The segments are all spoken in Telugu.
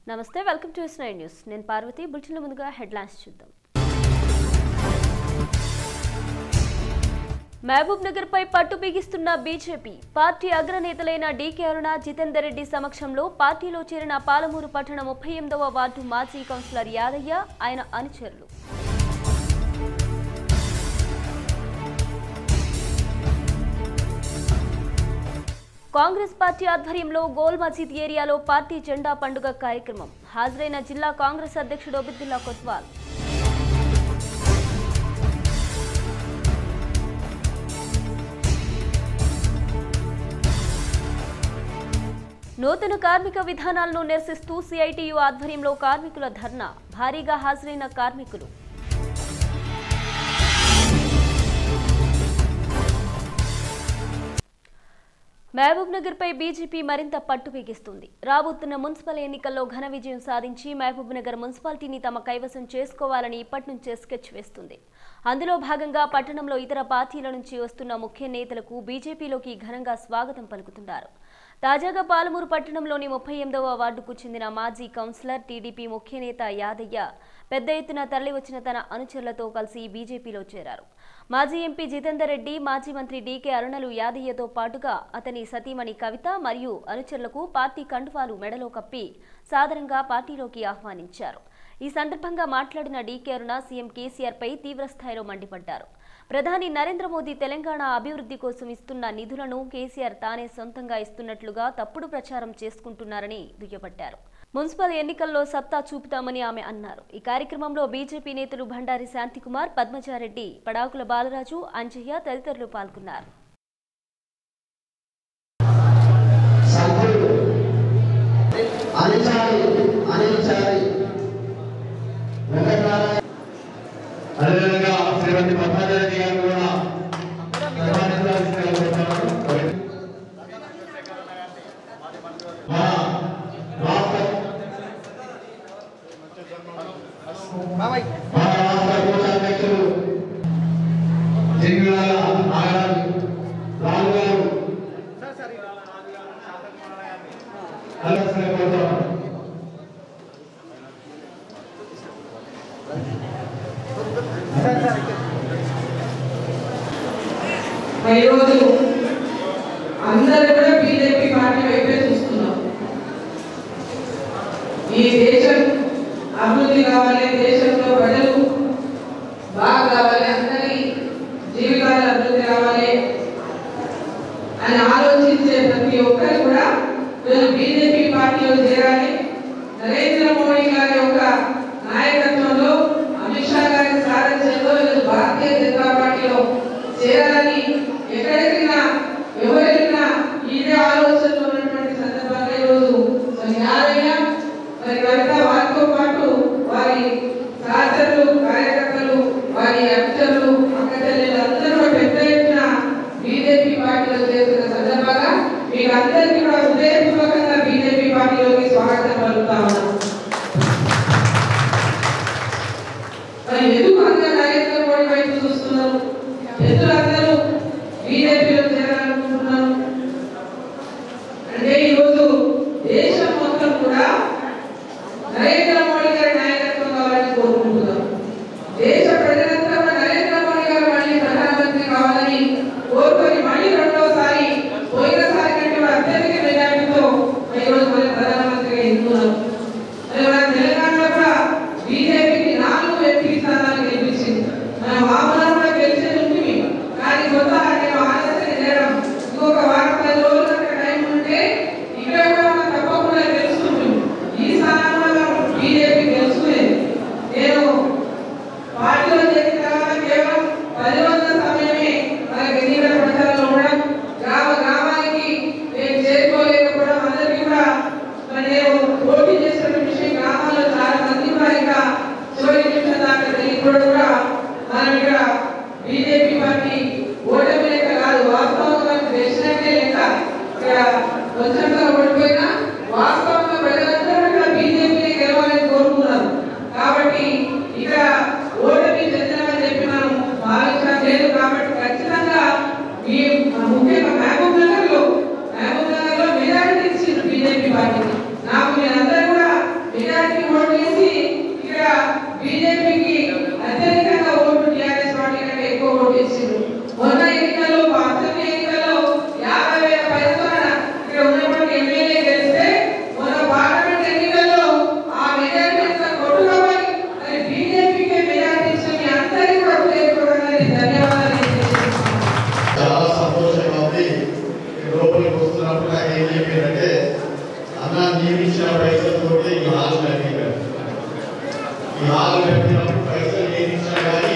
నమస్తే వెల్కమ్ టు నైన్ న్యూస్ నేను పార్వతి బులెటిన్ల ముందుగా హెడ్లైన్స్ చూద్దాం మహబూబ్ నగర్ పై పట్టు బిగిస్తున్న బీజేపీ పార్టీ అగ్రనేతలైన డీకే అరుణ జితేందర్ రెడ్డి సమక్షంలో పార్టీలో చేరిన పాలమూరు పట్టణ ముప్పై ఎనిమిదవ వార్డు మాజీ కౌన్సిలర్ యాదయ్య ఆయన అనుచరులు కాంగ్రెస్ పార్టీ ఆధ్వర్యంలో గోల్ మసీద్ ఏరియాలో పార్టీ జెండా పండుగ కార్యక్రమం హాజరైన జిల్లా కాంగ్రెస్ అధ్యక్షుడు ఒబిద్దుల్లా కొత్వాల్ నూతన కార్మిక విధానాలను నిరసిస్తూ సిఐటియు ఆధ్వర్యంలో కార్మికుల ధర్నా భారీగా హాజరైన కార్మికులు మహబూబ్ నగర్ పై బీజేపీ మరింత పట్టు బిగిస్తుంది రాబోతున్న మున్సిపల్ ఎన్నికల్లో ఘన విజయం సాధించి మహబూబ్ నగర్ మున్సిపాలిటీని తమ కైవసం చేసుకోవాలని ఇప్పటి నుంచే స్కెచ్ వేస్తుంది అందులో భాగంగా పట్టణంలో ఇతర పార్టీల నుంచి వస్తున్న ముఖ్య నేతలకు బీజేపీలోకి ఘనంగా స్వాగతం పలుకుతున్నారు తాజాగా పాలమూరు పట్టణంలోని ముప్పై ఎనిమిదవ వార్డుకు చెందిన మాజీ కౌన్సిలర్ టీడీపీ ముఖ్య నేత యాదయ్య పెద్ద ఎత్తున తరలివచ్చిన తన అనుచరులతో కలిసి బీజేపీలో చేరారు మాజీ ఎంపీ జితేందర్ రెడ్డి మాజీ మంత్రి డీకే అరుణలు యాదయ్యతో పాటుగా అతని సతీమణి కవిత మరియు అనుచరులకు పార్టీ కండువాలు మెడలో కప్పి సాదరంగా పార్టీలోకి ఆహ్వానించారు ఈ సందర్భంగా మాట్లాడిన డీకే అరుణ సీఎం కేసీఆర్ పై తీవ్రస్థాయిలో మండిపడ్డారు ప్రధాని నరేంద్ర మోదీ తెలంగాణ అభివృద్ధి కోసం ఇస్తున్న నిధులను కేసీఆర్ తానే సొంతంగా ఇస్తున్నట్లుగా తప్పుడు ప్రచారం చేసుకుంటున్నారని దుయ్యబట్టారు మున్సిపల్ ఎన్నికల్లో సత్తా చూపుతామని ఆమె అన్నారు ఈ కార్యక్రమంలో బీజేపీ నేతలు భండారి శాంతికుమార్ పద్మజారెడ్డి పడాకుల బాలరాజు అంజయ్య తదితరులు పాల్గొన్నారు సంతుడు అనిచారి అనిచారి వెంకటనారాయణ అదేవిధంగా శ్రీమతి పద్మారెడ్డి గారు కూడా సన్మానించాల్సిందిగా కోరుతున్నాను. మన రాష్ట్ర మన రాష్ట్ర కోశాధ్యక్షులు జింగిలాల నాగరాజు రాజు గారు కలవాల్సిందిగా కోరుతున్నాను. మరి ఈరోజు అందరూ కూడా బీజేపీ పార్టీ వైపే చూస్తున్నాం ఈ దేశం అభివృద్ధి కావాలి దేశంలో ప్రజలు బాగా కావాలి అందరి జీవితాలు అభివృద్ధి కావాలి అని ఆలోచించే ప్రతి ఒక్కరు కూడా ఈరోజు బీజేపీ పార్టీలో చేరాలి నరేంద్ర మోడీ గారి యొక్క నాయకత్వంలో అమిత్ షా గారి సారథ్యంలో ఈరోజు భారతీయ జనతా పార్టీలో చేరాలని ఎక్కడికైనా ఎవరైనా ఇదే ఆలోచనలో ఉన్నటువంటి సందర్భంగా ఈరోజు మరి యాదయ్య మరి కవిత వారితో పాటు వారి సహచరులు కార్యకర్తలు వారి అక్షరులు అక్కచెల్లెలు అందరూ కూడా పెద్ద ఎత్తున బీజేపీ పార్టీలో చేస్తున్న సందర్భంగా మీకు అందరికీ కూడా హృదయపూర్వకంగా బీజేపీ పార్టీలోకి స్వాగతం పలుకుతా ఉన్నాం మరి ఎందుకు అందరూ నరేంద్ర మోడీ వైపు చూస్తున్నారు ఎందుకు అందరూ బీజేపీలో చేరాలనుకుంటున్నారు అంటే ఈరోజు దేశం మొత్తం కూడా నరేంద్ర మోడీ గారి నాయకత్వం కావాలని కోరుకుంటున్నాం దేశ ప్రజలంతా కూడా నరేంద్ర మోడీ గారు మళ్ళీ ప్రధానమంత్రి కావాలని కోరుకొని మళ్ళీ రెండోసారి పోయినసారి కంటే కూడా అత్యధిక మెజార్టీతో ఈరోజు మళ్ళీ ప్రధానమంత్రిగా ఎన్నుకున్నారు మరి మన తెలంగాణలో కూడా బీజేపీకి నాలుగు ఎంపీ స్థానాలు గెలిపించింది మన వామనాలు కూడా గెలిచేది ఉంటుంది కానీ కొత్త అంటే ఆలస్యం చేయడం ఇంకొక వారం పది రోజులు కనుక టైం ఉంటే ఇక్కడ కూడా మనం తప్పకుండా గెలుస్తుంటుంది ఈ స్థానంలో వాళ్ళు పెట్టినప్పుడు పైసలు ఏది ఇచ్చినా కానీ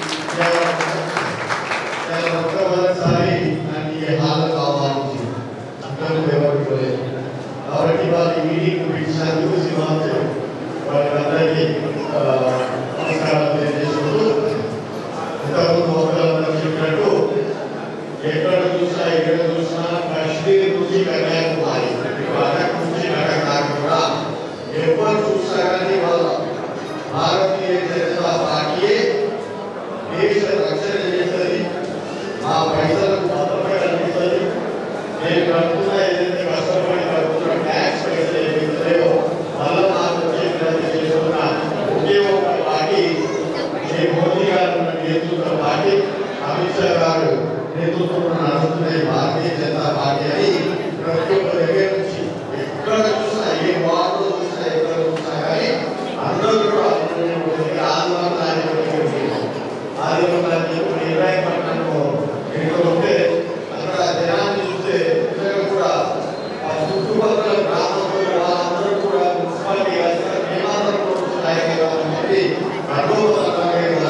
నేను ఒక్కసారి నాకు ఈ హాల్ కావాలి అందరూ ఎవరికి లేదు కాబట్టి వాళ్ళ మీటింగ్ పిలిచినందుకు శ్రీమాన్ వాళ్ళందరికీ ఆ, నమస్కారాలు తెలియజేసుకుంటూ ఇంతకుముందు ఒకరు చెప్పినట్టు ఎక్కడ చూసినా ఎక్కడ చూసినా కాశ్మీర్ నుంచి కన్యాకుమారి లడఖ్ నుంచి లడఖ్ దాకా కూడా ఎప్పుడు చూసినా కానీ వాళ్ళ భారతీయ జనతా పార్టీయే దేశ రక్షణ చేస్తుంది ఆ పైసలకు భద్రత కల్పిస్తుంది నేను కడుతున్న ఏదైతే కష్టపడి కడుతున్న ట్యాక్స్ పైసలు ఏవైతున్నాయో మళ్ళీ మాకు వచ్చేటువంటి చేసుకున్న ఒకే ఒక పార్టీ శ్రీ మోదీ గారు నేతృత్వ పార్టీ అమిత్ షా గారు నేతృత్వంలో నడుస్తున్న ఈ భారతీయ జనతా పార్టీ అని ప్రతి ఒక్క దగ్గర నుంచి ఎక్కడ చూసినా ఏ వార్డులో చూసినా ఎక్కడ చూసినా కానీ అందరూ కూడా ఆదివారం నాయకులు ఆదివారం నాయకులు ఇరవై పట్టణంలో ఎక్కడ ఉంటే అక్కడ జనాన్ని చూస్తే నిజంగా కూడా ఆ చుట్టుపక్కల గ్రామంలో వాళ్ళందరూ కూడా మున్సిపాలిటీ కలిసి మేమందరం కూడా నాయకులు అని చెప్పి గర్వపరంగా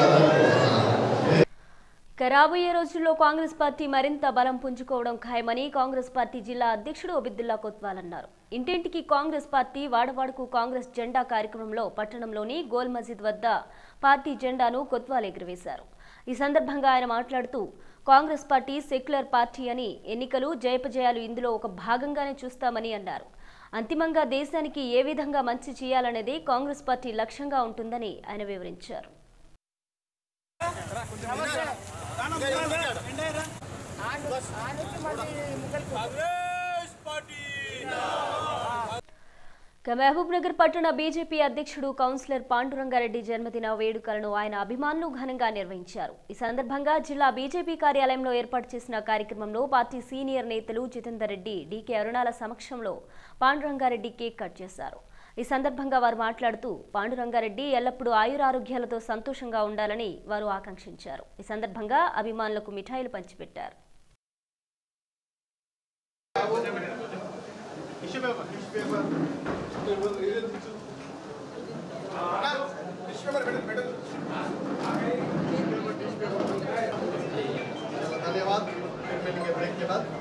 ఇక రాబోయే రోజుల్లో కాంగ్రెస్ పార్టీ మరింత బలం పుంజుకోవడం ఖాయమని కాంగ్రెస్ పార్టీ జిల్లా అధ్యక్షుడు ఒబిద్దుల్లా కొత్వాల్ అన్నారు ఇంటింటికి కాంగ్రెస్ పార్టీ వాడవాడకు కాంగ్రెస్ జెండా కార్యక్రమంలో పట్టణంలోని గోల్ మసీద్ వద్ద పార్టీ జెండాను కొత్వాల్ ఎగురవేశారు ఈ సందర్భంగా ఆయన మాట్లాడుతూ కాంగ్రెస్ పార్టీ సెక్యులర్ పార్టీ అని ఎన్నికలు జయపజయాలు ఇందులో ఒక భాగంగానే చూస్తామని అన్నారు అంతిమంగా దేశానికి ఏ విధంగా మంచి చేయాలనేది కాంగ్రెస్ పార్టీ లక్ష్యంగా ఉంటుందని ఆయన వివరించారు ఇక మహబూబ్ నగర్ పట్టణ బీజేపీ అధ్యక్షుడు కౌన్సిలర్ పాండురంగారెడ్డి జన్మదిన వేడుకలను ఆయన అభిమానులు ఘనంగా నిర్వహించారు ఈ సందర్భంగా జిల్లా బీజేపీ కార్యాలయంలో ఏర్పాటు చేసిన కార్యక్రమంలో పార్టీ సీనియర్ నేతలు జితేందర్ రెడ్డి డీకే అరుణాల సమక్షంలో పాండురంగారెడ్డి కేక్ కట్ చేశారు ఈ సందర్భంగా వారు మాట్లాడుతూ పాండురంగారెడ్డి ఎల్లప్పుడూ ఆయురారోగ్యాలతో సంతోషంగా ఉండాలని వారు ఆకాంక్షించారు ఈ సందర్భంగా అభిమానులకు మిఠాయిలు పంచిపెట్టారు धन्यवाद मिलेंगे ब्रेक के बाद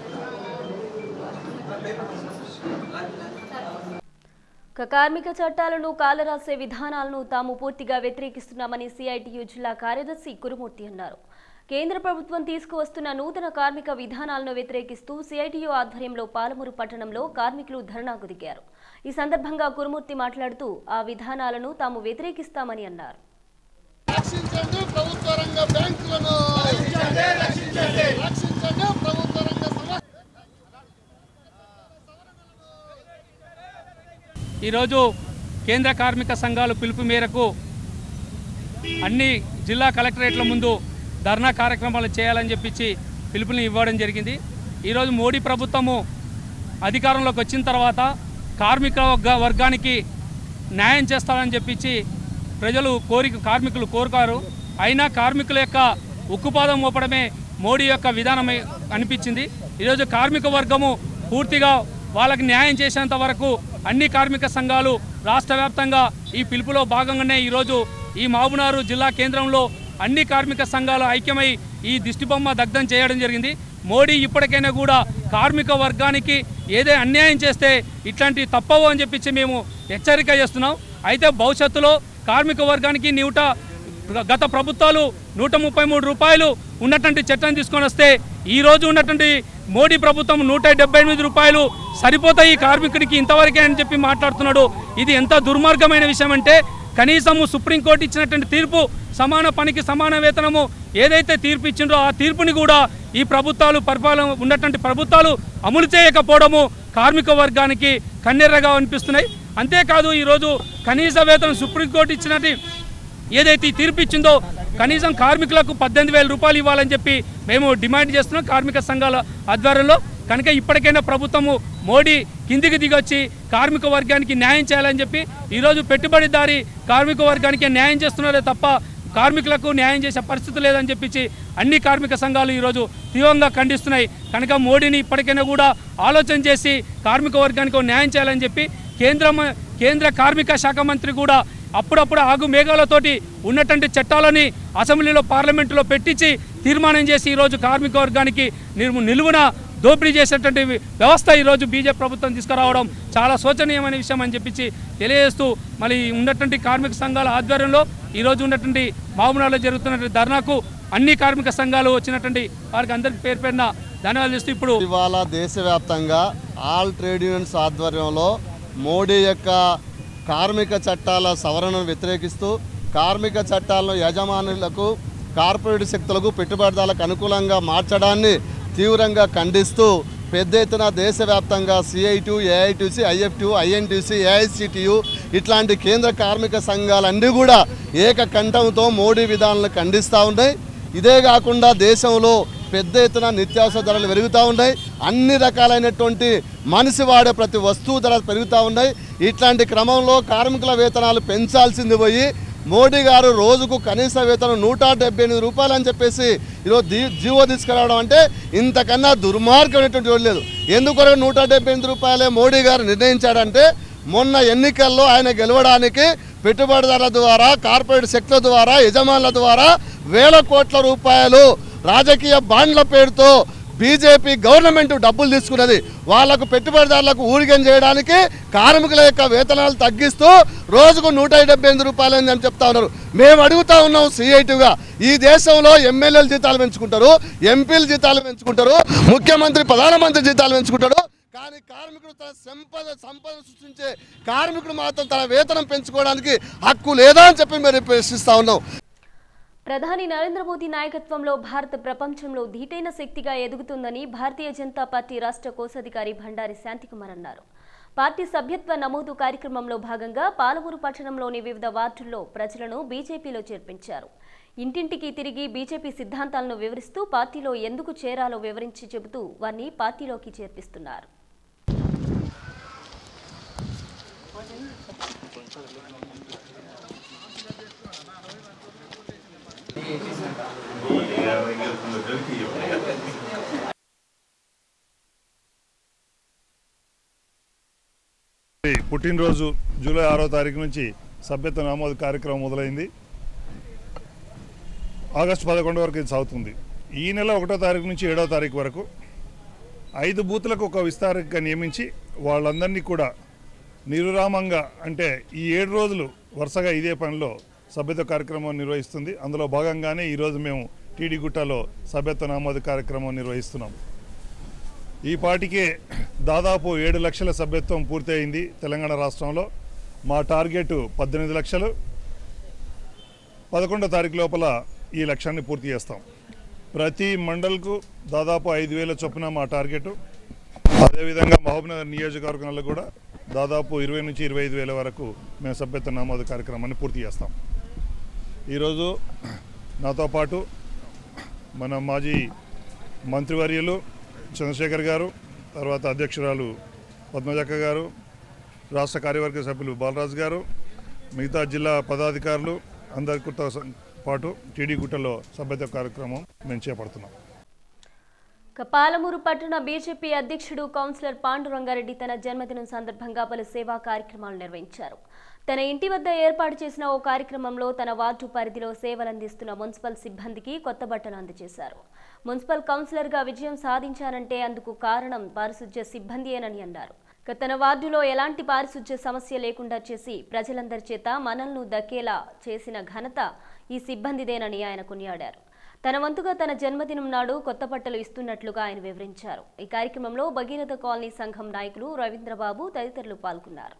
ఇక కార్మిక చట్టాలను కాలరాసే విధానాలను తాము పూర్తిగా వ్యతిరేకిస్తున్నామని సిఐటియు జిల్లా కార్యదర్శి కురుమూర్తి అన్నారు కేంద్ర ప్రభుత్వం తీసుకువస్తున్న నూతన కార్మిక విధానాలను వ్యతిరేకిస్తూ సిఐటియు ఆధ్వర్యంలో పాలమూరు పట్టణంలో కార్మికులు ధర్నాకు దిగారు ఈ సందర్భంగా కురుమూర్తి మాట్లాడుతూ ఆ విధానాలను తాము వ్యతిరేకిస్తామని అన్నారు రక్షించండి ప్రభుత్వ రంగ బ్యాంకులను రక్షించండి ప్రభుత్వ రంగ సంస్థ ఈరోజు కేంద్ర కార్మిక సంఘాలు పిలుపు మేరకు అన్ని జిల్లా కలెక్టరేట్ల ముందు ధర్నా కార్యక్రమాలు చేయాలని చెప్పించి పిలుపుని ఇవ్వడం జరిగింది ఈరోజు మోడీ ప్రభుత్వము అధికారంలోకి వచ్చిన తర్వాత కార్మిక వర్గ- వర్గానికి న్యాయం చేస్తారని చెప్పించి ప్రజలు కోరిక కార్మికులు కోరుకారు అయినా కార్మికుల యొక్క ఉక్కుపాదం మోపడమే మోడీ యొక్క విధానం అనిపించింది ఈరోజు కార్మిక వర్గము పూర్తిగా వాళ్ళకి న్యాయం చేసేంత వరకు అన్ని కార్మిక సంఘాలు రాష్ట్ర వ్యాప్తంగా ఈ పిలుపులో భాగంగానే ఈరోజు ఈ మహబూనారు జిల్లా కేంద్రంలో అన్ని కార్మిక సంఘాలు ఐక్యమై ఈ దిష్టిబొమ్మ దగ్ధం చేయడం జరిగింది మోడీ ఇప్పటికైనా కూడా కార్మిక వర్గానికి ఏదే అన్యాయం చేస్తే ఇట్లాంటివి తప్పవు అని చెప్పించి మేము హెచ్చరిక చేస్తున్నాం అయితే భవిష్యత్తులో కార్మిక వర్గానికి నూట గత ప్రభుత్వాలు నూట ముప్పై మూడు రూపాయలు ఉన్నటువంటి చట్టం తీసుకొని వస్తే ఈ రోజు ఉన్నటువంటి మోడీ ప్రభుత్వం నూట డెబ్బై ఎనిమిది రూపాయలు సరిపోతాయి ఈ కార్మికుడికి ఇంతవరకే అని చెప్పి మాట్లాడుతున్నాడు ఇది ఎంత దుర్మార్గమైన విషయం అంటే కనీసము సుప్రీంకోర్టు ఇచ్చినటువంటి తీర్పు సమాన పనికి సమాన వేతనము ఏదైతే తీర్పు ఇచ్చిండ్రో ఆ తీర్పుని కూడా ఈ ప్రభుత్వాలు పరిపాలన ఉన్నటువంటి ప్రభుత్వాలు అమలు చేయకపోవడము కార్మిక వర్గానికి కన్నెర్రగా అనిపిస్తున్నాయి అంతేకాదు ఈరోజు కనీస వేతనం సుప్రీంకోర్టు ఇచ్చినట్టు ఏదైతే ఈ తీర్పు ఇచ్చిందో కనీసం కార్మికులకు పద్దెనిమిది వేల రూపాయలు ఇవ్వాలని చెప్పి మేము డిమాండ్ చేస్తున్నాం కార్మిక సంఘాల ఆధ్వర్యంలో కనుక ఇప్పటికైనా ప్రభుత్వము మోడీ కిందికి దిగొచ్చి కార్మిక వర్గానికి న్యాయం చేయాలని చెప్పి ఈరోజు పెట్టుబడిదారి కార్మిక వర్గానికి న్యాయం చేస్తున్నారే తప్ప కార్మికులకు న్యాయం చేసే పరిస్థితి లేదని చెప్పించి అన్ని కార్మిక సంఘాలు ఈరోజు తీవ్రంగా ఖండిస్తున్నాయి కనుక మోడీని ఇప్పటికైనా కూడా ఆలోచన చేసి కార్మిక వర్గానికి ఒక న్యాయం చేయాలని చెప్పి కేంద్ర మ- కేంద్ర కార్మిక శాఖ మంత్రి కూడా అప్పుడప్పుడు ఆగు మేఘాలతోటి ఉన్నటువంటి చట్టాలని అసెంబ్లీలో పార్లమెంటులో పెట్టించి తీర్మానం చేసి ఈరోజు కార్మిక వర్గానికి నిలు నిలువున దోపిడీ చేసేటువంటి వ్యవస్థ ఈరోజు బీజేపీ ప్రభుత్వం తీసుకురావడం చాలా శోచనీయమైన విషయం అని చెప్పించి తెలియజేస్తూ మళ్ళీ ఉన్నటువంటి కార్మిక సంఘాల ఆధ్వర్యంలో ఈరోజు ఉన్నటువంటి మామూనాలో జరుగుతున్నటువంటి ధర్నాకు అన్ని కార్మిక సంఘాలు వచ్చినటువంటి వారికి అందరికీ పేరు పేరున ధన్యవాదాలు చేస్తూ ఇప్పుడు ఇవాళ దేశవ్యాప్తంగా ఆల్ ట్రేడ్ యూనియన్స్ ఆధ్వర్యంలో మోడీ యొక్క కార్మిక చట్టాల సవరణను వ్యతిరేకిస్తూ కార్మిక చట్టాలను యజమానులకు కార్పొరేట్ శక్తులకు పెట్టుబడిదారులకు అనుకూలంగా మార్చడాన్ని తీవ్రంగా ఖండిస్తూ పెద్ద ఎత్తున దేశవ్యాప్తంగా CITU AITC IFTU INTC AICTU ఇట్లాంటి కేంద్ర కార్మిక సంఘాలన్నీ కూడా ఏకకంఠంతో మోడీ విధానాలను ఖండిస్తూ ఉన్నాయి ఇదే కాకుండా దేశంలో పెద్ద ఎత్తున నిత్యావసర ధరలు పెరుగుతూ ఉన్నాయి అన్ని రకాలైనటువంటి మనిషి వాడే ప్రతి వస్తువు ధర పెరుగుతూ ఉన్నాయి ఇట్లాంటి క్రమంలో కార్మికుల వేతనాలు పెంచాల్సింది పోయి మోడీ గారు రోజుకు కనీస వేతనం నూట డెబ్బై ఎనిమిది రూపాయలు అని చెప్పేసి ఈరోజు జీ జీవో తీసుకురావడం అంటే ఇంతకన్నా దుర్మార్గమైనటువంటి వాడు లేదు ఎందుకొరకు నూట డెబ్బై ఎనిమిది రూపాయలే మోడీ గారు నిర్ణయించాడంటే మొన్న ఎన్నికల్లో ఆయన గెలవడానికి పెట్టుబడిదారుల ద్వారా కార్పొరేట్ శక్తుల ద్వారా యజమానుల ద్వారా వేల కోట్ల రూపాయలు రాజకీయ బాండ్ల పేరుతో బీజేపీ గవర్నమెంట్ డబ్బులు తీసుకున్నది వాళ్లకు పెట్టుబడిదారులకు ఊరిగం చేయడానికి కార్మికుల యొక్క వేతనాలు తగ్గిస్తూ రోజుకు నూట డెబ్బై ఎనిమిది రూపాయలు అని చెప్తా ఉన్నారు మేము అడుగుతా ఉన్నాం సిఐటిగా ఈ దేశంలో ఎమ్మెల్యేల జీతాలు పెంచుకుంటారు ఎంపీల జీతాలు పెంచుకుంటారు ముఖ్యమంత్రి ప్రధానమంత్రి జీతాలు పెంచుకుంటారు కానీ కార్మికుడు తన సంపద సంపద సృష్టించే కార్మికుడు మాత్రం తన వేతనం పెంచుకోవడానికి హక్కు లేదా అని చెప్పి మేము ప్రశ్నిస్తా ఉన్నాం ప్రధాని నరేంద్ర మోదీ నాయకత్వంలో భారత ప్రపంచంలో ధీటైన శక్తిగా ఎదుగుతుందని భారతీయ జనతా పార్టీ రాష్ట్ర కోశాధికారి భండారి శాంతికుమార్ అన్నారు పార్టీ సభ్యత్వ నమోదు కార్యక్రమంలో భాగంగా పాలమూరు పట్టణంలోని వివిధ వార్డుల్లో ప్రజలను బీజేపీలో చేర్పించారు ఇంటింటికి తిరిగి బీజేపీ సిద్ధాంతాలను వివరిస్తూ పార్టీలో ఎందుకు చేరాలో వివరించి చెబుతూ వారిని పార్టీలోకి చేర్పిస్తున్నారు ఈ పుట్టినరోజు జూలై ఆరో తారీఖు నుంచి సభ్యత్వ నమోదు కార్యక్రమం మొదలైంది ఆగస్టు పదకొండు వరకు ఇది సాగుతుంది ఈ నెల ఒకటో తారీఖు నుంచి ఏడో తారీఖు వరకు ఐదు బూతులకు ఒక విస్తారంగా నియమించి వాళ్ళందరినీ కూడా నిర్విరామంగా అంటే ఈ ఏడు రోజులు వరుసగా ఇదే పనిలో సభ్యత్వ కార్యక్రమం నిర్వహిస్తుంది అందులో భాగంగానే ఈరోజు మేము టీడీ గుట్టలో సభ్యత్వ నమోదు కార్యక్రమం నిర్వహిస్తున్నాం ఈ పాటికే దాదాపు ఏడు లక్షల సభ్యత్వం పూర్తయింది తెలంగాణ రాష్ట్రంలో మా టార్గెట్ పద్దెనిమిది లక్షలు పదకొండో తారీఖు లోపల ఈ లక్ష్యాన్ని పూర్తి చేస్తాం ప్రతి మండల్కు దాదాపు ఐదు వేల చొప్పున మా టార్గెట్ అదేవిధంగా మహబూబ్నగర్ నియోజకవర్గంలో కూడా దాదాపు ఇరవై నుంచి ఇరవై ఐదు వేల వరకు మేము సభ్యత్వ నమోదు కార్యక్రమాన్ని పూర్తి చేస్తాం ఈరోజు నాతో పాటు మన మాజీ మంత్రివర్యులు చంద్రశేఖర్ గారు తర్వాత అధ్యక్షురాలు పద్మజక్క గారు రాష్ట్ర కార్యవర్గ సభ్యులు బాలరాజు గారు మిగతా జిల్లా పదాధికారులు అందరితో పాటు టీడీ గుట్టలో సభ్యత్వ కార్యక్రమం మేము చేపడుతున్నాం ఇక పాలమూరు పట్టణ బీజేపీ అధ్యక్షుడు కౌన్సిలర్ పాండురంగారెడ్డి తన జన్మదినం సందర్భంగా పలు సేవా కార్యక్రమాలు నిర్వహించారు తన ఇంటి వద్ద ఏర్పాటు చేసిన ఓ కార్యక్రమంలో తన వార్డు పరిధిలో సేవలందిస్తున్న మున్సిపల్ సిబ్బందికి కొత్త బట్టలు అందజేశారు మున్సిపల్ కౌన్సిలర్గా విజయం సాధించారంటే అందుకు కారణం పారిశుధ్య సిబ్బందియేనని అన్నారు ఇక తన వార్డులో ఎలాంటి పారిశుధ్య సమస్య లేకుండా చేసి ప్రజలందరి చేత మనల్ని దక్కేలా చేసిన ఘనత ఈ సిబ్బందిదేనని ఆయన కొనియాడారు తన వంతుగా తన జన్మదినం నాడు కొత్త బట్టలు ఇస్తున్నట్లుగా ఆయన వివరించారు ఈ కార్యక్రమంలో భగీరథ కాలనీ సంఘం నాయకులు రవీంద్రబాబు తదితరులు పాల్గొన్నారు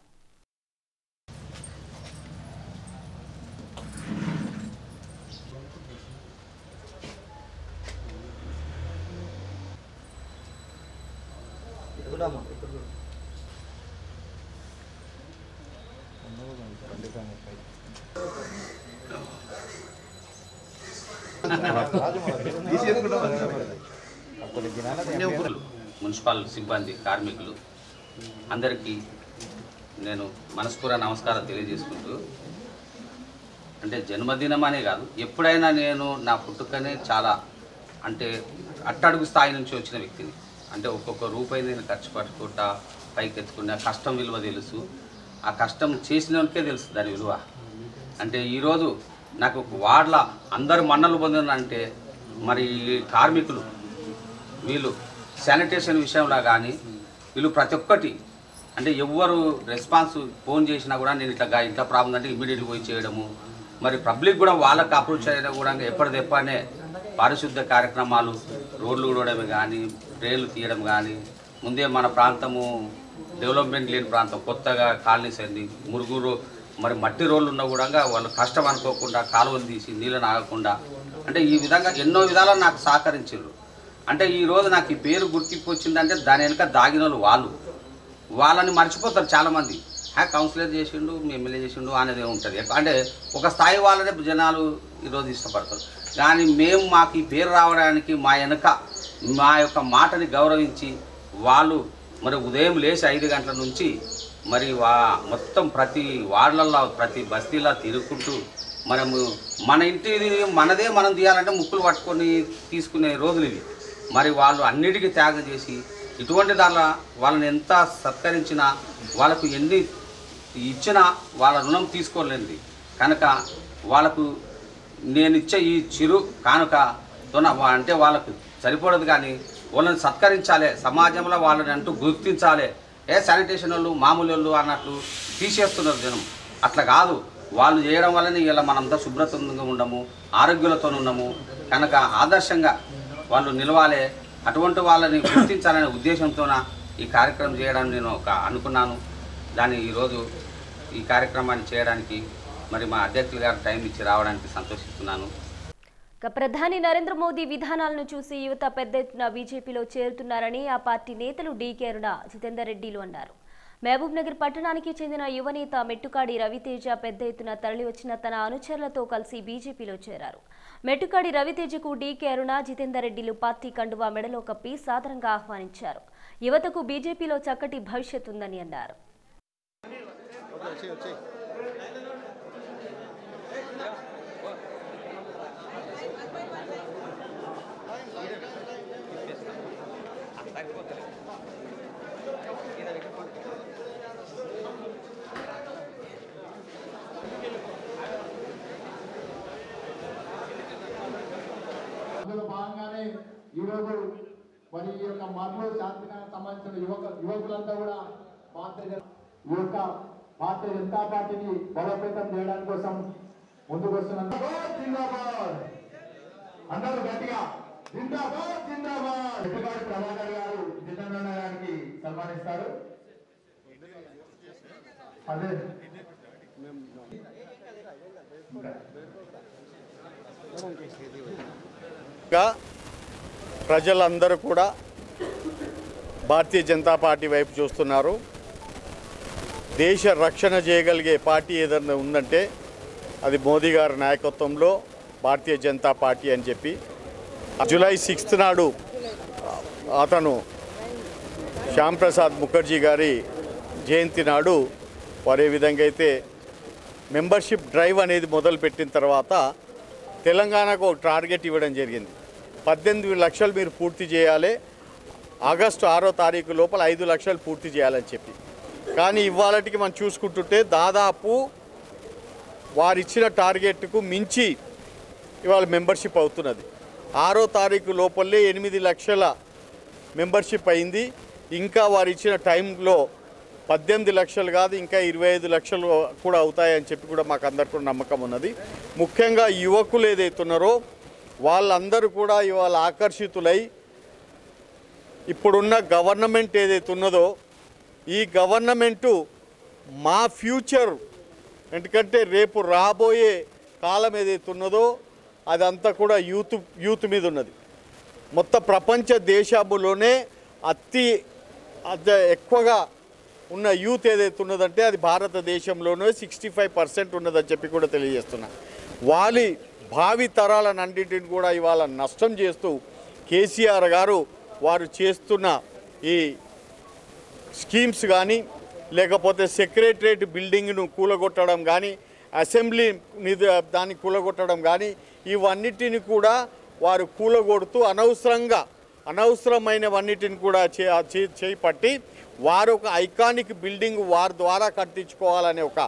మున్సిపల్ సిబ్బంది కార్మికులు అందరికీ నేను మనస్పూర్వ నమస్కారం తెలియజేసుకుంటూ అంటే జన్మదినం అనే కాదు ఎప్పుడైనా నేను నా పుట్టుకనే చాలా అంటే అట్టడుగు స్థాయి నుంచి వచ్చిన వ్యక్తిని అంటే ఒక్కొక్క రూపాయి నేను ఖర్చు పట్టుకుంటా పైకి ఎత్తుకున్న కష్టం విలువ తెలుసు ఆ కష్టం చేసినోనికే తెలుసు దాని విలువ అంటే ఈరోజు నాకు వార్డుల అందరు మన్నలు పొందినంటే మరి ఈ కార్మికులు వీళ్ళు శానిటేషన్ విషయంలో కానీ వీళ్ళు ప్రతి ఒక్కటి అంటే ఎవ్వరు రెస్పాన్స్ ఫోన్ చేసినా కూడా నేను ఇట్లా గా- ఇంట్లో ప్రాబ్లం అంటే ఇమీడియట్గా పోయి చేయడము మరి పబ్లిక్ కూడా వాళ్ళకి అప్రోచ్ అయినా కూడా ఎప్పటిదెప్పనే పారిశుద్ధ కార్యక్రమాలు రోడ్లు ఊడడమే కానీ ట్రైన్లు తీయడం కానీ ముందే మన ప్రాంతము డెవలప్మెంట్ లేని ప్రాంతం కొత్తగా కాలనీస్ అయింది మురుగురు మరి మట్టి రోడ్లు ఉన్నా కూడా వాళ్ళు కష్టం అనుకోకుండా కాలువలు తీసి నీళ్ళని ఆగకుండా అంటే ఈ విధంగా ఎన్నో విధాలు నాకు సహకరించారు అంటే ఈ రోజు నాకు ఈ పేరు గుర్తింపు వచ్చిందంటే దాని వెనుక దాగిన వాళ్ళు వాళ్ళు వాళ్ళని మర్చిపోతారు చాలామంది హ్యా కౌన్సిలర్ చేసిండు మీ ఎమ్మెల్యే చేసిండు అనేది ఉంటుంది అంటే ఒక స్థాయి వాళ్ళనే జనాలు ఈరోజు ఇష్టపడతారు కానీ మేము మాకు ఈ పేరు రావడానికి మా వెనుక మా యొక్క మాటని గౌరవించి వాళ్ళు మరి ఉదయం లేచి ఐదు గంటల నుంచి మరి వా మొత్తం ప్రతి వార్డులలో ప్రతి బస్తీలో తిరుగుకుంటూ మనము మన ఇంటిది మనదే మనం తీయాలంటే ముక్కులు పట్టుకొని తీసుకునే రోజులు ఇవి మరి వాళ్ళు అన్నిటికీ త్యాగం చేసి ఇటువంటి దానిలో వాళ్ళని ఎంత సత్కరించినా వాళ్ళకు ఎన్ని ఇచ్చినా వాళ్ళ రుణం తీసుకోలేనిది కనుక వాళ్ళకు నేను ఇచ్చే ఈ చిరు కానుకతోన వా- అంటే వాళ్ళకు సరిపడదు కానీ వాళ్ళని సత్కరించాలి సమాజంలో వాళ్ళని అంటూ గుర్తించాలి ఏ శానిటేషన్ వాళ్ళు మామూలు వాళ్ళు అన్నట్లు తీసేస్తున్నారు జనం అట్లా కాదు వాళ్ళు చేయడం వల్లనే ఇలా మనంతా శుభ్రతంగా ఉండము ఆరోగ్యాలతో ఉన్నాము కనుక ఆదర్శంగా వాళ్ళు నిలవాలి అటువంటి వాళ్ళని గుర్తించాలనే ఉద్దేశంతోన ఈ కార్యక్రమం చేయడానికి నేను ఒక అనుకున్నాను దాన్ని ఈరోజు ఈ కార్యక్రమాన్ని చేయడానికి మరి మా అధ్యక్షులు గారు టైం ఇచ్చి రావడానికి సంతోషిస్తున్నాను ఇక ప్రధాని నరేంద్ర మోదీ విధానాలను చూసి యువత పెద్ద ఎత్తున బీజేపీలో చేరుతున్నారని ఆ పార్టీ నేతలు డీకే అరుణ జితేందర్ రెడ్డిలు అన్నారు మహబూబ్ నగర్ పట్టణానికి చెందిన యువనేత మెట్టుకాడి రవితేజ పెద్ద ఎత్తున తరలివచ్చిన తన అనుచరులతో కలిసి బీజేపీలో చేరారు మెట్టుకాడి రవితేజకు డీకే అరుణ జితేందర్ రెడ్డిలు పార్టీ కండువా మెడలో కప్పి సాదరంగా ఆహ్వానించారు యువతకు బీజేపీలో చక్కటి భవిష్యత్ ఉందని అన్నారు అందులో భాగంగానే ఈరోజు మరి ఈ యొక్క మర్లో శాంతినగర్ సంబంధించిన యువక యువకులంతా కూడా భారతీయ జన- ఈ యొక్క భారతీయ జనతా పార్టీని బలోపేతం చేయడానికి కోసం ముందుకు వస్తున్నారు జిందాబాద్ అందరూ గట్టిగా జిందాబాద్ జిందాబాద్ ఎట్టుగాడి ప్రభాకర్ గారు జితేంద్ర గారికి సన్మానిస్తారు అదే గా ప్రజలందరూ కూడా భారతీయ జనతా పార్టీ వైపు చూస్తున్నారు దేశ రక్షణ చేయగలిగే పార్టీ ఏదైనా ఉందంటే అది మోదీ గారి నాయకత్వంలో భారతీయ జనతా పార్టీ అని చెప్పి జూలై సిక్స్త్ నాడు అతను శ్యామ్ ప్రసాద్ ముఖర్జీ గారి జయంతి నాడు వారు ఏ విధంగా అయితే మెంబర్షిప్ డ్రైవ్ అనేది మొదలుపెట్టిన తర్వాత తెలంగాణకు ఒక టార్గెట్ ఇవ్వడం జరిగింది పద్దెనిమిది లక్షలు మీరు పూర్తి చేయాలి ఆగస్టు ఆరో తారీఖు లోపల ఐదు లక్షలు పూర్తి చేయాలని చెప్పి కానీ ఇవాళటికి మనం చూసుకుంటుంటే దాదాపు వారు ఇచ్చిన టార్గెట్కు మించి ఇవాళ మెంబర్షిప్ అవుతున్నది ఆరో తారీఖు లోపలే ఎనిమిది లక్షల మెంబర్షిప్ అయింది ఇంకా వారు ఇచ్చిన టైంలో పద్దెనిమిది లక్షలు కాదు ఇంకా ఇరవై ఐదు లక్షలు కూడా అవుతాయని చెప్పి కూడా మాకు అందరికీ కూడా నమ్మకం ఉన్నది ముఖ్యంగా యువకులు ఏదైతున్నారో వాళ్ళందరూ కూడా ఇవాళ ఆకర్షితులై ఇప్పుడున్న గవర్నమెంట్ ఏదైతే ఉన్నదో ఈ గవర్నమెంటు మా ఫ్యూచర్ ఎందుకంటే రేపు రాబోయే కాలం ఏదైతే ఉన్నదో అదంతా కూడా యూత్ యూత్ మీద ఉన్నది మొత్తం ప్రపంచ దేశాములోనే అతి అతి ఎక్కువగా ఉన్న యూత్ ఏదైతే ఉన్నదంటే అది భారతదేశంలోనే సిక్స్టీ ఫైవ్ పర్సెంట్ ఉన్నదని చెప్పి కూడా తెలియజేస్తున్నా వాలి భావి తరాలన్నింటిని కూడా ఇవాళ నష్టం చేస్తూ కేసీఆర్ గారు వారు చేస్తున్న ఈ స్కీమ్స్ కానీ లేకపోతే సెక్రటరేట్ బిల్డింగ్ను కూలగొట్టడం కానీ అసెంబ్లీ నిధి దాన్ని కూలగొట్టడం కానీ ఇవన్నిటిని కూడా వారు కూలగొడుతూ అనవసరంగా అనవసరమైనవన్నిటిని కూడా చే చే- చేపట్టి వారు ఒక ఐకానిక్ బిల్డింగ్ వారి ద్వారా కట్టించుకోవాలనే ఒక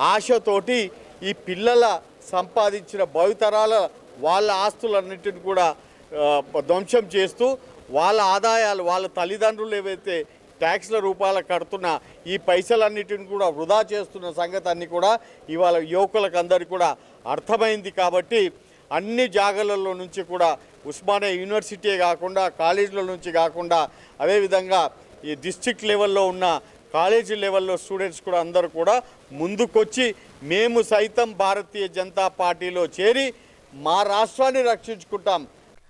ఆశతోటి ఈ పిల్లల సంపాదించిన భవితరాల వాళ్ళ ఆస్తులన్నిటిని కూడా ఆ, ధ్వంసం చేస్తూ వాళ్ళ ఆదాయాలు వాళ్ళ తల్లిదండ్రులు ఏవైతే ట్యాక్స్ల రూపాయలు కడుతున్న ఈ పైసలన్నిటిని కూడా వృధా చేస్తున్న సంగతి అన్ని కూడా ఇవాళ యువకులకు అందరికీ కూడా అర్థమైంది కాబట్టి అన్ని జాగాలలో నుంచి కూడా ఉస్మానియా యూనివర్సిటీ కాకుండా కాలేజీల నుంచి కాకుండా అదేవిధంగా ఈ డిస్ట్రిక్ట్ లెవెల్లో ఉన్న కాలేజీ లెవెల్లో స్టూడెంట్స్ కూడా అందరూ కూడా ముందుకొచ్చి మేము సైతం భారతీయ జనతా పార్టీలో చేరి మా రాష్ట్రాన్ని రక్షించుకుంటాం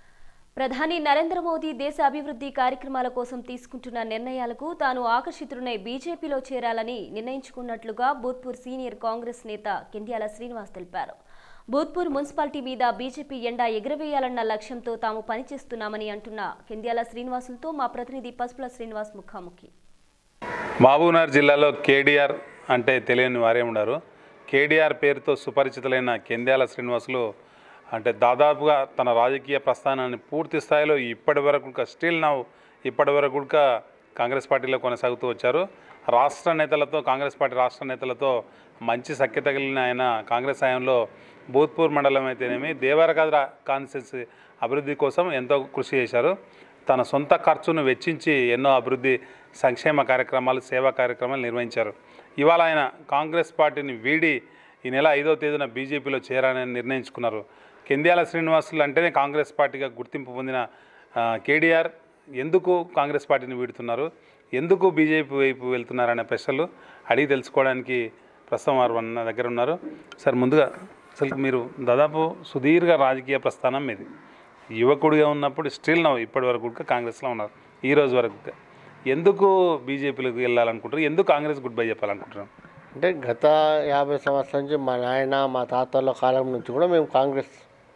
ప్రధాని నరేంద్ర మోదీ దేశ అభివృద్ధి కార్యక్రమాల కోసం తీసుకుంటున్న నిర్ణయాలకు తాను ఆకర్షితుడై బీజేపీలో చేరాలని నిర్ణయించుకున్నట్లుగా భూత్పూర్ సీనియర్ కాంగ్రెస్ నేత కెండ్యాల శ్రీనివాస్ తెలిపారు భూత్పూర్ మున్సిపాలిటీ మీద బీజేపీ ఎండా ఎగురవేయాలన్న లక్ష్యంతో తాము పనిచేస్తున్నామని అంటున్న కెండ్యాల శ్రీనివాసులతో మా ప్రతినిధి పసుపుల శ్రీనివాస్ ముఖాముఖి మహబూబ్నగర్ జిల్లాలో కేడీఆర్ అంటే తెలియని వారే ఉన్నారు కేడీఆర్ పేరుతో సుపరిచితులైన కెంద్యాల శ్రీనివాసులు అంటే దాదాపుగా తన రాజకీయ ప్రస్థానాన్ని పూర్తి స్థాయిలో ఇప్పటి వరకు స్టిల్ నవ్ ఇప్పటి వరకు కూడా కాంగ్రెస్ పార్టీలో కొనసాగుతూ వచ్చారు రాష్ట్ర నేతలతో కాంగ్రెస్ పార్టీ రాష్ట్ర నేతలతో మంచి సఖ్యత కలిగిన ఆయన కాంగ్రెస్ హయాంలో భూత్పూర్ మండలం అయితేనేమి దేవరకద్ర కాన్స్టిట్యున్సీ అభివృద్ధి కోసం ఎంతో కృషి చేశారు తన సొంత ఖర్చును వెచ్చించి ఎన్నో అభివృద్ధి సంక్షేమ కార్యక్రమాలు సేవా కార్యక్రమాలు నిర్వహించారు ఇవాళ ఆయన కాంగ్రెస్ పార్టీని వీడి ఈ నెల ఐదో తేదీన బీజేపీలో చేరాలని నిర్ణయించుకున్నారు కెంద్యాల శ్రీనివాసులు అంటేనే కాంగ్రెస్ పార్టీగా గుర్తింపు పొందిన ఆ, కేడీఆర్ ఎందుకు కాంగ్రెస్ పార్టీని వీడుతున్నారు ఎందుకు బీజేపీ వైపు వెళ్తున్నారనే ప్రశ్నలు అడిగి తెలుసుకోవడానికి ప్రస్తుతం వారు మన దగ్గర ఉన్నారు సార్ ముందుగా అసలు మీరు దాదాపు సుదీర్ఘ రాజకీయ ప్రస్థానం మీది యువకుడిగా ఉన్నప్పుడు స్టిల్ నవ్వు ఇప్పటి వరకు కూడా కాంగ్రెస్లో ఉన్నారు ఈ రోజు వరకు కూడా. ఎందుకు బీజేపీలోకి వెళ్ళాలనుకుంటారు ఎందుకు కాంగ్రెస్ గుడ్ బై చెప్పాలనుకుంటున్నారు అంటే గత యాభై సంవత్సరాల నుంచి మా నాయన మా తాతల కాలం నుంచి కూడా మేము కాంగ్రెస్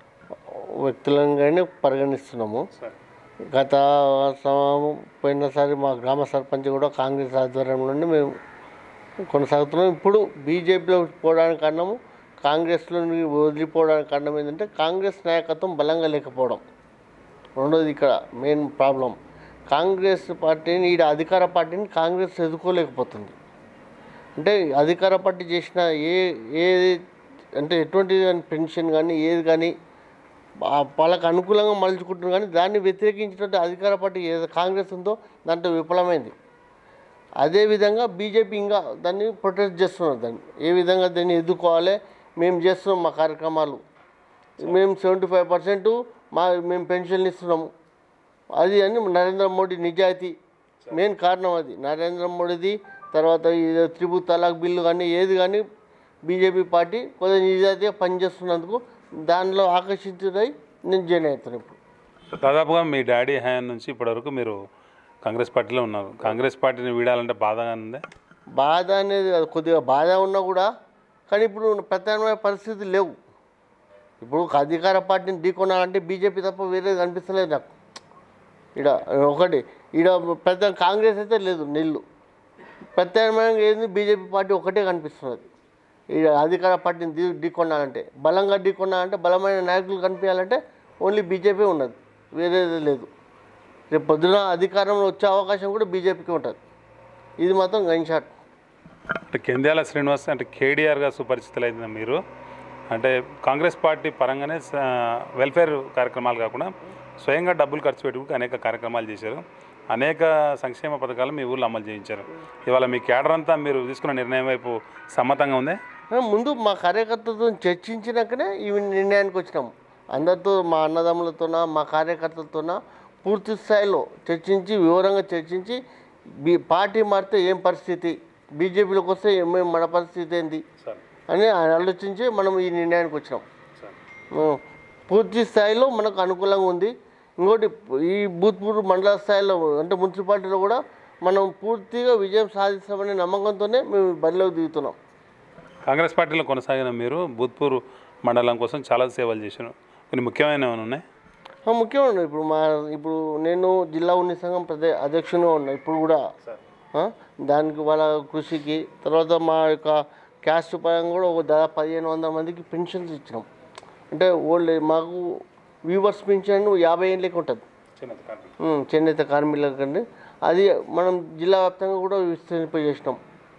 వ్యక్తులంగానే పరిగణిస్తున్నాము గత సంవత్సరం పోయినసారి మా గ్రామ సర్పంచ్ కూడా కాంగ్రెస్ ఆధ్వర్యంలోనే మేము కొనసాగుతున్నాం ఇప్పుడు బీజేపీలో పోవడానికి కారణము కాంగ్రెస్లో వదిలిపోవడానికి కారణం ఏంటంటే కాంగ్రెస్ నాయకత్వం బలంగా లేకపోవడం రెండోది ఇక్కడ మెయిన్ ప్రాబ్లం కాంగ్రెస్ పార్టీని ఈడ అధికార పార్టీని కాంగ్రెస్ ఎదుర్కోలేకపోతుంది అంటే అధికార పార్టీ చేసిన ఏ ఏ అంటే ఎటువంటి పెన్షన్ కానీ ఏది కానీ ఆ- వాళ్ళకు అనుకూలంగా మలుచుకుంటున్నారు కానీ దాన్ని వ్యతిరేకించినట్టు అధికార పార్టీ ఏది కాంగ్రెస్ ఉందో దాంట్లో విఫలమైంది అదేవిధంగా బీజేపీ ఇంకా దాన్ని ప్రొటెస్ట్ చేస్తున్నారు దాన్ని ఏ విధంగా దాన్ని ఎదుర్కోవాలి మేము చేస్తున్నాం మా కార్యక్రమాలు మేము సెవెంటీ ఫైవ్ పర్సెంట్ మా మేము పెన్షన్లు ఇస్తున్నాము అది అని నరేంద్ర మోడీ నిజాయితీ మెయిన్ కారణం అది నరేంద్ర మోడీది తర్వాత ఈ త్రిభుత్ తలాక్ బిల్లు కానీ ఏది కానీ బీజేపీ పార్టీ కొద్దిగా నిజాయితీగా పనిచేస్తున్నందుకు దానిలో ఆకర్షితుడై నేను జాయిన్ అవుతాను ఇప్పుడు దాదాపుగా మీ డాడీ హయాం నుంచి ఇప్పటివరకు మీరు కాంగ్రెస్ పార్టీలో ఉన్నారు కాంగ్రెస్ పార్టీని వీడాలంటే బాధగా ఉందే బాధ అనేది అది కొద్దిగా బాధ ఉన్నా కూడా కానీ ఇప్పుడు ప్రత్యామ్నాయ పరిస్థితి లేవు ఇప్పుడు ఒక అధికార పార్టీని ఢీకొనాలంటే బీజేపీ తప్ప వేరేది కనిపిస్తలేదు నాకు ఈడ ఒకటి ఈడ పెద్ద కాంగ్రెస్ అయితే లేదు నీళ్ళు ప్రత్యామ్నాయంగా ఏంది బీజేపీ పార్టీ ఒకటే కనిపిస్తున్నది ఈ అధికార పార్టీని ఢీ ఢీకొనాలంటే బలంగా ఢీకొనాలంటే బలమైన నాయకులు కనిపించాలంటే ఓన్లీ బీజేపీ ఉన్నది వేరేది లేదు రేపు పొద్దున అధికారంలో వచ్చే అవకాశం కూడా బీజేపీకి ఉంటుంది ఇది మాత్రం గన్ షాట్ అంటే కెంద్యాల శ్రీనివాస్ అంటే కేడీఆర్గా సుపరిచితులైన మీరు అంటే కాంగ్రెస్ పార్టీ పరంగానే స- వెల్ఫేర్ కార్యక్రమాలు కాకుండా స్వయంగా డబ్బులు ఖర్చు పెట్టుకు అనేక కార్యక్రమాలు చేశారు అనేక సంక్షేమ పథకాలు మీ ఊళ్ళో అమలు చేయించారు ఇవాళ మీ కేడర్ అంతా మీరు తీసుకున్న నిర్ణయం వైపు సమ్మతంగా ఉంది ఆ, ముందు మా కార్యకర్తలతో చర్చించినాకనే ఈ నిర్ణయానికి వచ్చినాం అందరితో మా అన్నదమ్ములతోన మా కార్యకర్తలతోన పూర్తి స్థాయిలో చర్చించి వివరంగా చర్చించి బీ పార్టీ మారితే ఏం పరిస్థితి బీజేపీలోకి వస్తే ఏమేం మన పరిస్థితి ఏంది అని ఆలోచించి మనం ఈ నిర్ణయానికి వచ్చినాం ఆ, పూర్తి స్థాయిలో మనకు అనుకూలంగా ఉంది ఇంకోటి ఈ భూత్పూర్ మండల స్థాయిలో అంటే మున్సిపాలిటీలో కూడా మనం పూర్తిగా విజయం సాధిస్తామనే నమ్మకంతోనే మేము బరిలోకి దిగుతున్నాం కాంగ్రెస్ పార్టీలో కొనసాగిన మీరు భూత్పూర్ మండలం కోసం చాలా సేవలు చేశారు కొన్ని ముఖ్యమైన ఏమైనా ఉన్నాయి ఆ, ముఖ్యమైన ఇప్పుడు మా ఇప్పుడు నేను జిల్లా ఉన్ని సంఘం ప్రదే అధ్యక్షునిగా ఉన్నా ఇప్పుడు కూడా ఆ, దానికి వాళ్ళ కృషికి తర్వాత మా యొక్క క్యాస్ట్ పరంగా కూడా ఒక దాదాపు పదిహేను వందల మందికి పెన్షన్స్ ఇచ్చినాం అంటే ఓల్డ్ ఏజ్ మాకు వీవర్స్ పెన్షన్ యాభై ఏళ్ళకి ఉంటుంది ఉమ్, చేనేత కార్మికులకండి అది మనం జిల్లా వ్యాప్తంగా కూడా విస్తరింపజేసినాం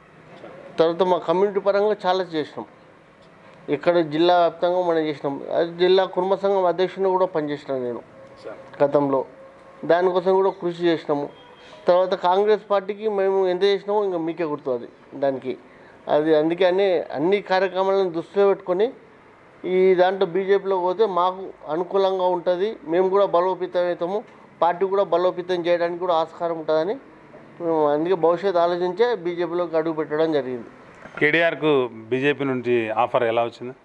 తర్వాత మా కమ్యూనిటీ పరంగా చాలా చేసినాం ఇక్కడ జిల్లా వ్యాప్తంగా మనం చేసినాం అది జిల్లా కుటుంబ సంఘం అధ్యక్షుని కూడా పనిచేసినాను నేను గతంలో దానికోసం కూడా కృషి చేసినాము తర్వాత కాంగ్రెస్ పార్టీకి మేము ఎంత చేసినామో ఇంకా మీకే గుర్తు అది దానికి అది అందుకే అన్ని అన్ని కార్యక్రమాలను దృష్టిలో పెట్టుకొని ఈ దాంట్లో బీజేపీలో పోతే మాకు అనుకూలంగా ఉంటుంది మేము కూడా బలోపేతం అవుతాము పార్టీ కూడా బలోపేతం చేయడానికి కూడా ఆస్కారం ఉంటుందని మేము అందుకే భవిష్యత్తు ఆలోచించే బీజేపీలోకి అడుగు పెట్టడం జరిగింది కేటీఆర్కు బీజేపీ నుంచి ఆఫర్ ఎలా వచ్చింది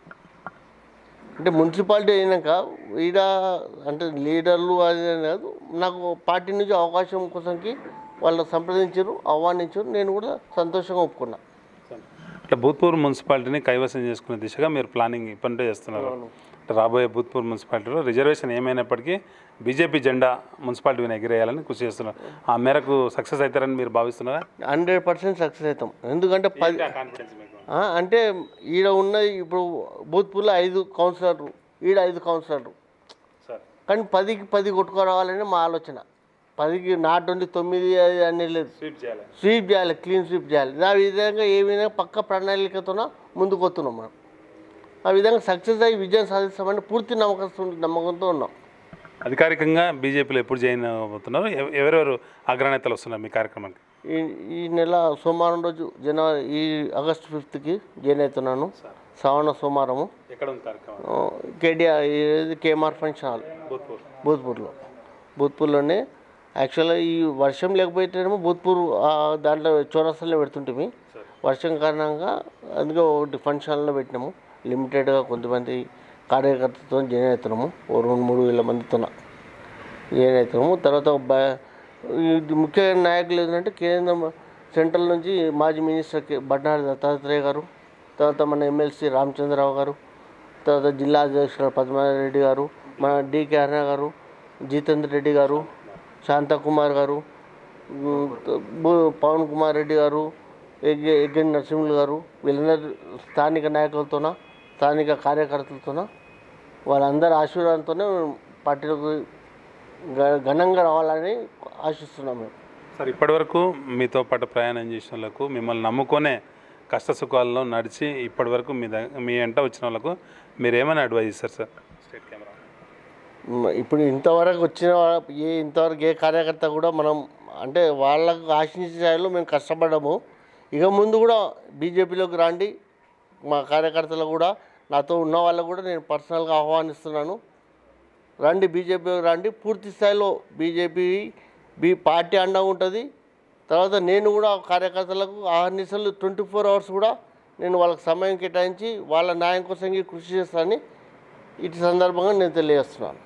అంటే మున్సిపాలిటీ అయినాక ఈడ అంటే లీడర్లు అది అని కాదు నాకు పార్టీ నుంచి అవకాశం కోసంకి వాళ్ళు సంప్రదించారు ఆహ్వానించారు నేను కూడా సంతోషంగా ఒప్పుకున్నా ఇట్లా భూత్పూర్ మున్సిపాలిటీని కైవసం చేసుకునే దిశగా మీరు ప్లానింగ్ ఇప్పటి నుండే చేస్తున్నారు అంటే రాబోయే భూత్పూర్ మున్సిపాలిటీలో రిజర్వేషన్ ఏమైనప్పటికీ బీజేపీ జెండా మున్సిపాలిటీ మీద ఎగిరేయాలని కృషి చేస్తున్నారు ఆ మేరకు సక్సెస్ అవుతారని మీరు భావిస్తున్నారా హండ్రెడ్ పర్సెంట్ సక్సెస్ అవుతాం ఎందుకంటే పది ఆ, అంటే ఈడ ఉన్న ఇప్పుడు భూత్పూర్లో ఐదు కౌన్సిలర్లు ఈడ ఐదు కౌన్సిలర్లు కానీ పదికి పది కొట్టుకురావాలని మా ఆలోచన పదికి నాట్ ఓన్లీ తొమ్మిది అది అన్నీ లేదు స్వీప్ చేయాలి క్లీన్ స్వీప్ చేయాలి ఆ విధంగా ఏ విధంగా పక్క ప్రణాళికతోన ముందుకు వస్తున్నాం మనం ఆ విధంగా సక్సెస్ అయ్యి విజయం సాధిస్తామని పూర్తి నమ్మకం నమ్మకంతో ఉన్నాం అధికారికంగా బీజేపీలో ఎప్పుడు జాయిన్ అవుతున్నారు ఎవ- ఎవరెవరు అగ్రనేతలు వస్తున్నారు మీ కార్యక్రమానికి ఈ ఈ నెల సోమవారం రోజు జనవరి ఈ ఆగస్ట్ ఫిఫ్త్కి జాయిన్ అవుతున్నాను శ్రావణ సోమవారము ఎక్కడ ఉంది కార్యక్రమం ఆ, కేటీఆర్ ఇది కేఎంఆర్ ఫంక్షన్ హాల్ భూత్పూర్ భూత్పూర్లో భూత్పూర్లోనే యాక్చువల్గా ఈ వర్షం లేకపోతేనేమో భూత్పూర్ ఆ, దాంట్లో చౌరస్తాలో పెడుతుంటిమి వర్షం కారణంగా అందుకే ఒకటి ఫంక్షన్ హాల్లో పెట్టినాము లిమిటెడ్గా కొంతమంది కార్యకర్తలతో జాయిన్ అవుతున్నాము ఓ రెండు మూడు వేల మందితో జాయిన్ అవుతున్నాము తర్వాత ఒక బ- ఇది ముఖ్య నాయకులు ఏంటంటే కేంద్రం సెంట్రల్ నుంచి మాజీ మినిస్టర్ కె- బడ్నారి దత్తాత్రేయ గారు తర్వాత మన ఎమ్మెల్సీ రామచంద్రరావు గారు తర్వాత జిల్లా అధ్యక్షులు పద్మారెడ్డి గారు మన డికే అన్న గారు జితేంద్ర రెడ్డి గారు శాంతకుమార్ గారు ఉమ్, బు- పవన్ కుమార్ రెడ్డి గారు ఎగ్గ ఎగ్గని నరసింహులు గారు వీళ్ళందరూ స్థానిక నాయకులతోన స్థానిక కార్యకర్తలతోన వాళ్ళందరి ఆశీర్వాదంతోనే పార్టీలకు ఘ- ఘనంగా రావాలని ఆశిస్తున్నాం మేము సార్ ఇప్పటివరకు మీతో పాటు ప్రయాణం చేసిన వాళ్ళకు మిమ్మల్ని నమ్ముకొనే కష్ట సుఖాల్లో నడిచి ఇప్పటివరకు మీ దగ్గ మీ వెంట వచ్చిన వాళ్ళకు మీరు ఏమైనా అడ్వైజ్ ఇస్తారు సార్ స్టేట్ కెమెరా మ- ఇప్పుడు ఇంతవరకు వచ్చిన వా- ఏ ఇంతవరకు ఏ కార్యకర్త కూడా మనం అంటే వాళ్ళకు ఆశించే స్థాయిలో మేము కష్టపడ్డాము ఇక ముందు కూడా బీజేపీలోకి రండి మా కార్యకర్తలు కూడా నాతో ఉన్న వాళ్ళకు కూడా నేను పర్సనల్గా ఆహ్వానిస్తున్నాను రండి బీజేపీలోకి రండి పూర్తి స్థాయిలో బీజేపీ బీ పార్టీ అండగా ఉంటుంది తర్వాత నేను కూడా కార్యకర్తలకు ఆహర్నిశలు ట్వంటీ ఫోర్ అవర్స్ కూడా నేను వాళ్ళకి సమయం కేటాయించి వాళ్ళ న్యాయం కోసం కృషి చేస్తానని ఇటు సందర్భంగా నేను తెలియజేస్తున్నాను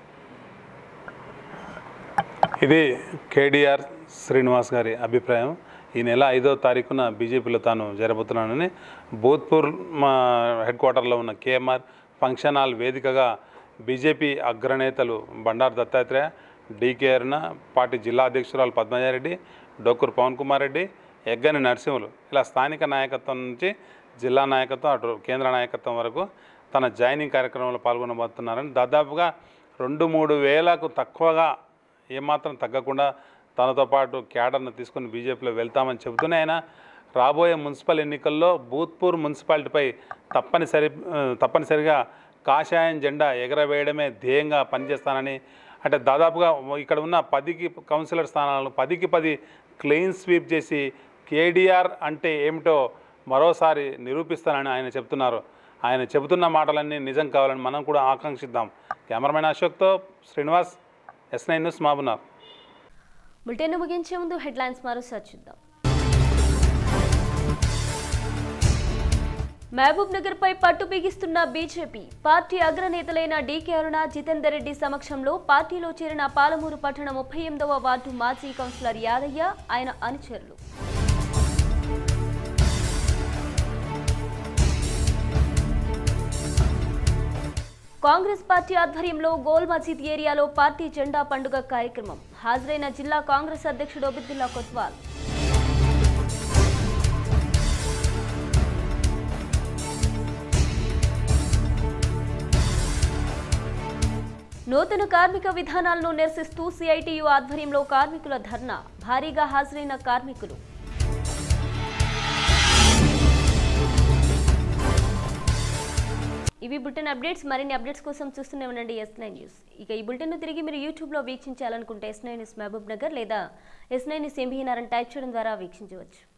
ఇది కేడిఆర్ శ్రీనివాస్ గారి అభిప్రాయం ఈ నెల ఐదో తారీఖున బీజేపీలో తాను జరబోతున్నానని భూత్పూర్ మా హెడ్ క్వార్టర్లో ఉన్న కేఎంఆర్ ఫంక్షన్ హాల్ వేదికగా బీజేపీ అగ్రనేతలు బండారు దత్తాత్రేయ డీకే అరుణ పార్టీ జిల్లా అధ్యక్షురాలు పద్మజారెడ్డి డోకూరు పవన్ కుమార్ రెడ్డి ఎగ్గని నరసింహులు ఇలా స్థానిక నాయకత్వం నుంచి జిల్లా నాయకత్వం అటు కేంద్ర నాయకత్వం వరకు తన జాయినింగ్ కార్యక్రమంలో పాల్గొనబోతున్నారని దాదాపుగా రెండు మూడు వేలకు తక్కువగా ఏమాత్రం తగ్గకుండా తనతో పాటు క్యాడర్ను తీసుకుని బీజేపీలో వెళ్తామని చెబుతూనే ఆయన రాబోయే మున్సిపల్ ఎన్నికల్లో భూత్పూర్ మున్సిపాలిటీపై తప్పనిసరి ఆ, తప్పనిసరిగా కాషాయం జెండా ఎగరవేయడమే ధ్యేయంగా పనిచేస్తానని అంటే దాదాపుగా ఇక్కడ ఉన్న పదికి కౌన్సిలర్ స్థానాలను పదికి పది క్లీన్ స్వీప్ చేసి కేడీఆర్ అంటే ఏమిటో మరోసారి నిరూపిస్తానని ఆయన చెప్తున్నారు ఆయన చెబుతున్న మాటలన్నీ నిజం కావాలని మనం కూడా ఆకాంక్షిద్దాం కెమెరామెన్ అశోక్తో శ్రీనివాస్ ఎస్ నైన్ న్యూస్ మాబునార్ బులెటిన్ ముగించే ముందు హెడ్లైన్స్ మరోసారి చూద్దాం మహబూబ్ నగర్ పై పట్టు బిగిస్తున్న బీజేపీ పార్టీ అగ్రనేతలైన డీకే అరుణ జితేందర్ రెడ్డి సమక్షంలో పార్టీలో చేరిన పాలమూరు పట్టణ ముప్పై ఎనిమిదవ వార్డు మాజీ కౌన్సిలర్ యాదయ్య ఆయన అనుచరులు కాంగ్రెస్ పార్టీ ఆధ్వర్యంలో గోల్ మసీద్ ఏరియాలో పార్టీ జెండా పండుగ కార్యక్రమం హాజరైన జిల్లా కాంగ్రెస్ అధ్యక్షుడు ఒబిద్దుల్లా కొత్వాల్ నూతన కార్మిక విధానాలను నిరసిస్తూ సిఐటియు ఆధ్వర్యంలో కార్మికుల ధర్నా భారీగా హాజరైన కార్మికులు ఇవి బులెటిన్ అప్డేట్స్ మరిన్ని అప్డేట్స్ కోసం చూస్తూనే ఉండండి ఎస్ నైన్ న్యూస్ ఇక ఈ బులెటిన్ను తిరిగి మీరు యూట్యూబ్లో వీక్షించాలనుకుంటే S nine news Mahabubnagar లేదా ఎస్ నైన్ న్యూస్ ఎంబీఎన్ఆర్ అని టైప్ చేయడం ద్వారా వీక్షించవచ్చు